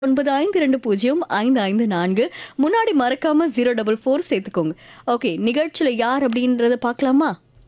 ஒன்பது ஐந்து ரெண்டு பூஜ்ஜியம் ஐந்து ஐந்து நான்கு முன்னாடி மறக்காம ஜீரோ டபுள் ஃபோர் சேர்த்துக்கோங்க ஓகே நிகழ்ச்சியில் யார் அப்படின்றத பார்க்கலாமா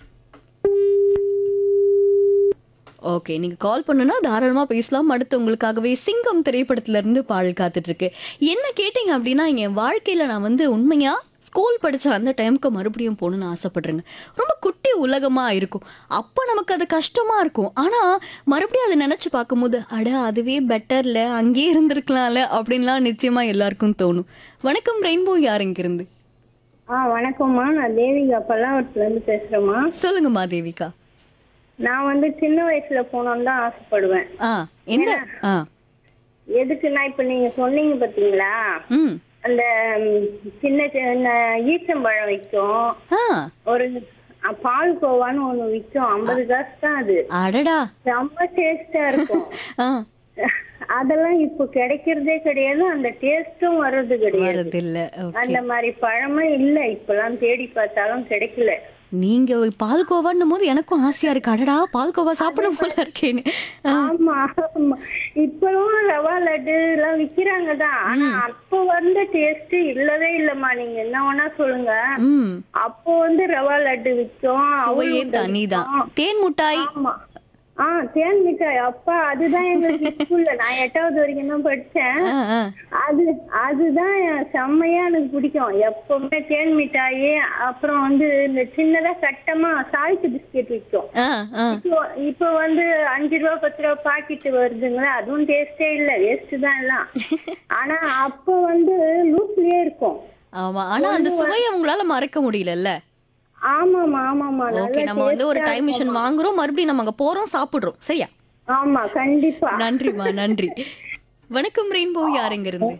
ஓகே நீங்க கால் பண்ணுனா தாராளமா பேசலாம் அடுத்து உங்களுக்காகவே சிங்கம் திரைப்படத்துல இருந்து பாடல் காத்துட்டு இருக்கு என்ன கேட்டீங்க அப்படின்னா என் வாழ்க்கையில நான் வந்து உண்மையா ஸ்கூல் படிச்ச அந்த டைமுக்கு மறுபடியும் போகணும்னு ஆசைப்படுறேங்க ரொம்ப குட்டி உலகமா இருக்கும் அப்போ நமக்கு அது கஷ்டமா இருக்கும் ஆனா மறுபடியும் அதை நினைச்சு பார்க்கும்போது அட அதுவே பெட்டர்ல அங்கேயே இருந்திருக்கலாம்ல அப்படின்லாம் நிச்சயமா எல்லாருக்கும் தோணும் வணக்கம் ரெயின்போ யார் இங்கிருந்து ஆ வணக்கம்மா நான் தேவிகா பல்லாவரத்துல இருந்து பேசுறேம்மா சொல்லுங்கம்மா தேவிகா நான் வந்து சின்ன வயசுல போனோம்னு தான் ஆசைப்படுவேன் ஆ எந்த ஆ எதுக்குன்னா இப்ப நீங்க சொன்னீங்க பாத்தீங்களா ம் அந்த ம், சின்ன சின்ன ஈச்சம்பழம் விற்கும் ஆ ஒரு அ, பால் கோவான்னு ஒண்ணு விற்கும் ஐம்பது காசு தான் அது அடடா ரொம்ப டேஸ்டா இருக்கும் ஆ அதெல்லாம் இப்போ கிடைக்கிறதே கிடையாது அந்த டேஸ்டும் வர்றது கிடையாது வரதில்ல ஓகே அந்த மாதிரி பழமும் இல்ல இப்பெல்லாம் தேடி பார்த்தாலும் கிடைக்கல நீங்க பால்கோவான்னும் போது எனக்கும் ஆசையா இருக்கு அடடா பால்கோவா சாப்பிடும் போல இருக்கேன்னு ஆமா ஆமா இப்பவும் ரவா லட்டு எல்லாம் விக்கிறாங்க தான் ஆனா அப்போ வந்த டேஸ்ட் இல்லவே இல்லம்மா நீங்க என்ன வேணா சொல்லுங்க ம் அப்போ வந்து ரவா லட்டு விற்கும் சுவையே தனிதான் தேன் முட்டாய் ஆமா ஆ தேன் மிட்டாய் அப்பா அதுதான் எங்களுக்கு ஸ்கூல்ல நான் எட்டாவது வரைக்கும் தான் படிச்சேன் ஆ, ஆ. அது அதுதான் செம்மையா எனக்கு பிடிக்கும் எப்பவுமே தேன் மிட்டாய் அப்புறம் வந்து இந்த சின்னதா கட்டமா சால்ட் பிஸ்கெட் விற்கும் ஆ, ஆ. இப்போ இப்போ வந்து அஞ்சு ரூபா பத்து ரூபா பாக்கெட் வருதுங்களா அதுவும் டேஸ்டே இல்ல வேஸ்ட் தான் எல்லாம் ஆனா அப்போ வந்து லூப்லயே இருக்கும் ஆமா ஆனா அந்த சுவையை உங்களால மறக்க முடியலல்ல ஆமாமா ஆமாமா ஓகே நல்ல நம்ம வந்து ஒரு taste ஆ டைம் மிஷின் வாங்குறோம் மறுபடியும் நம்ம அங்க போறோம் சாப்பிடுறோம் சரியா ஆமா கண்டிப்பா நன்றிமா நன்றி வணக்கம் ரெயின்போ யாருங்க இருந்து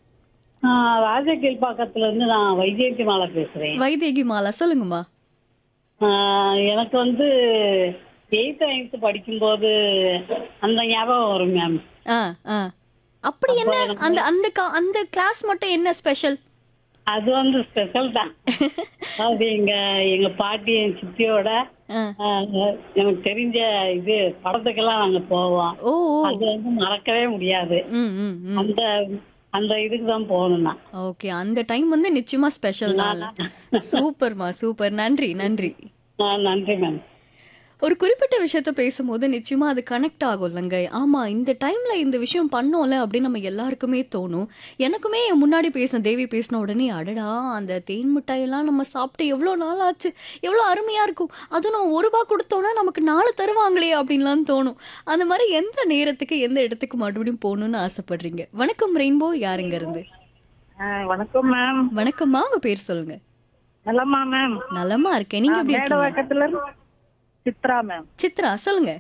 ராஜகீழ் பக்கத்துல இருந்து நான் வைஜெயந்தி மாலா பேசுறேன் வைதேகி மாலா சொல்லுங்கம்மா ஆஹ் எனக்கு வந்து எயித் நைன்த் படிக்கும்போது அந்த ஞாபகம் வரும் மேம் ஆ ஆ அப்படி என்ன அந்த அந்த கா- அந்த கிளாஸ் மட்டும் என்ன ஸ்பெஷல் அது வந்து ஸ்பெஷல் தான் அது எங்க எங்க பாட்டி என் சித்தியோட ஆஹ், எனக்கு தெரிஞ்ச இது படத்துக்கெல்லாம் நாங்க போவோம் ஓ ஓ. அது வந்து மறக்கவே முடியாது ம் ம் ம் அந்த அந்த இதுக்கு தான் போகணும்னா ஓகே அந்த டைம் வந்து நிச்சயமா ஸ்பெஷல் தான் சூப்பர்மா சூப்பர் நன்றி நன்றி ஆஹ், நன்றி மேம் ஒரு குறிப்பிட்ட விஷயத்த பேசும்போது நிச்சயமா அது கனெக்ட் ஆகும் இல்லைங்க ஆமா இந்த டைம்ல இந்த விஷயம் பண்ணோம்ல அப்படின்னு நம்ம எல்லாருக்குமே தோணும் எனக்குமே என் முன்னாடி பேசின தேவி பேசின உடனே அடடா அந்த தேன் மிட்டாயெல்லாம் நம்ம சாப்பிட்டு எவ்வளோ நாள் ஆச்சு எவ்வளோ அருமையா இருக்கும் அதுவும் நம்ம ஒரு ரூபா கொடுத்தோம்னா நமக்கு நாலு தருவாங்களே அப்படின்லாம் தோணும் அந்த மாதிரி எந்த நேரத்துக்கு எந்த இடத்துக்கு மறுபடியும் போகணும்னு ஆசைப்படுறீங்க வணக்கம் ரெயின்போ யாருங்க இருந்து வணக்கம் மேம் வணக்கம்மா உங்க பேர் சொல்லுங்க நலமா மேம் நலமா இருக்கேன் நீங்க எப்படி இருக்கீங்க மேடவாக்கத்துல இருந்து சித்ரா மேம் சித்ரா சொல்லுங்க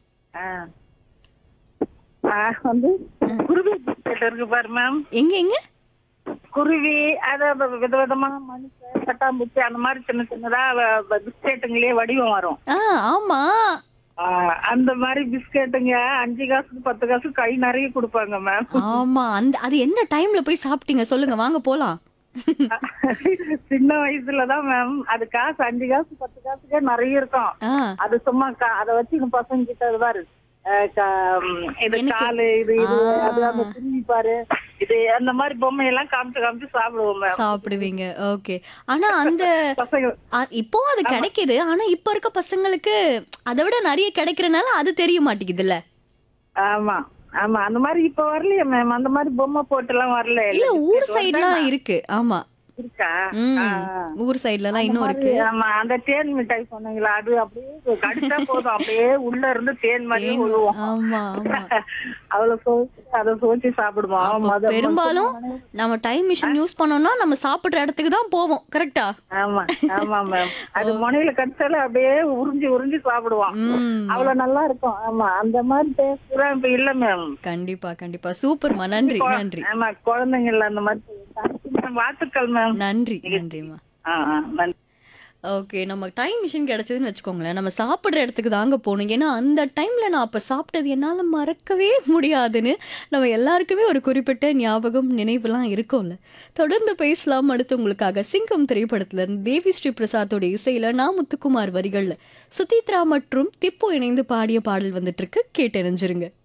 வந்து குருவி பிஸ்கெட் இருக்கு பாரு மேம் எங்க எங்க குருவி அத விதவிதமான மனுஷன் பட்டாம்பூச்சி அந்த மாதிரி சின்ன சின்னதா பிஸ்கெட்டுங்களே வடிவம் வரும் ஆ ஆமா ஆ, அந்த மாதிரி பிஸ்கெட்டுங்க அஞ்சு காசுக்கு பத்து காசு கை நிறைய கொடுப்பாங்க மேம் ஆமா அந்த அது எந்த டைம்ல போய் சாப்பிட்டீங்க சொல்லுங்க வாங்க போலாம் சின்ன வயசுலதான் மேம் அது காசு அஞ்சு காசு பத்து காசுக்கே நிறைய இருக்கும் ஆ அது சும்மா கா- அத வச்சு இந்த பசங்க கிட்ட பாரு அஹ் கா- ம், இது எனக்கு- காலு இது இது ஆ. அது அந்த குருவி பாரு இது அந்த மாதிரி பொம்மை எல்லாம் காமிச்சு காமிச்சு சாப்பிடுவோம் மேம் சாப்பிடுவீங்க ஓகே ஆனா அந்த பசங்க அ- இப்போ அது கிடைக்குது ஆனா இப்ப இருக்க பசங்களுக்கு அதை விட நிறைய கிடைக்கிறனால அது தெரிய மாட்டேங்குதுல்ல ஆமா ஆமா அந்த மாதிரி இப்ப வரலையே மேம் அந்த மாதிரி பொம்மை போட்டு எல்லாம் வரல இல்ல ஊர் சைடுலாம் இருக்கு ஆமா இருக்கா ம் ஆ. ஊர் சைடுல எல்லாம் அந்த இன்னும் மாதிரி, இருக்கு ஆமா அந்த தேன் மிட்டாய் சொன்னீங்களா அது அப்படியே கடிச்சா போதும் அப்படியே உள்ள இருந்து தேன் மாதிரியே தேன், விழுவோம் ஆமா ஆமா அவ்வளவு சோச்சு அதை சோச்சு சாப்பிடுவோம் அப்போ மொத- பெரும்பாலும் நம்ம டைம் மிஷின் யூஸ் பண்ணோம்னா நம்ம சாப்பிடுற இடத்துக்கு தான் போவோம் கரெக்டா ஆமா ஆமா மேம் அது முனையில கடிச்சாலும் அப்படியே உறிஞ்சி உறிஞ்சி சாப்பிடுவான் ம் அவ்வளவு நல்லா இருக்கும் ஆமா அந்த மாதிரி டேஸ்ட் எல்லாம் இப்ப இல்ல மேம் கண்டிப்பா கண்டிப்பா சூப்பர்மா நன்றி நன்றி ஆமா குழந்தைங்கள்ல அந்த மாதிரி Thank you, ma'am. வாழ்த்துக்கள் மேம் நன்றி நன்றிம்மா ஆ ஆ நன்றி ஓகே நம்ம டைம் மிஷின் கிடைச்சதுன்னு வச்சுக்கோங்களேன் நம்ம சாப்பிட்ற இடத்துக்கு தாங்க போகணும் ஏன்னா அந்த டைமில் நான் அப்போ சாப்பிட்டது என்னால் மறக்கவே முடியாதுன்னு நம்ம எல்லாருக்குமே ஒரு குறிப்பிட்ட ஞாபகம் நினைவுலாம் இருக்கும்ல தொடர்ந்து பேசலாம் அடுத்து உங்களுக்காக சிங்கம் திரைப்படத்துல இருந்து தேவி ஸ்ரீ பிரசாத்தோட இசையில் நான் முத்துக்குமார் வரிகளில் சுதீத்ரா மற்றும் திப்பு இணைந்து பாடிய பாடல் வந்துட்டு இருக்கு கேட்டறிஞ்சிருங்க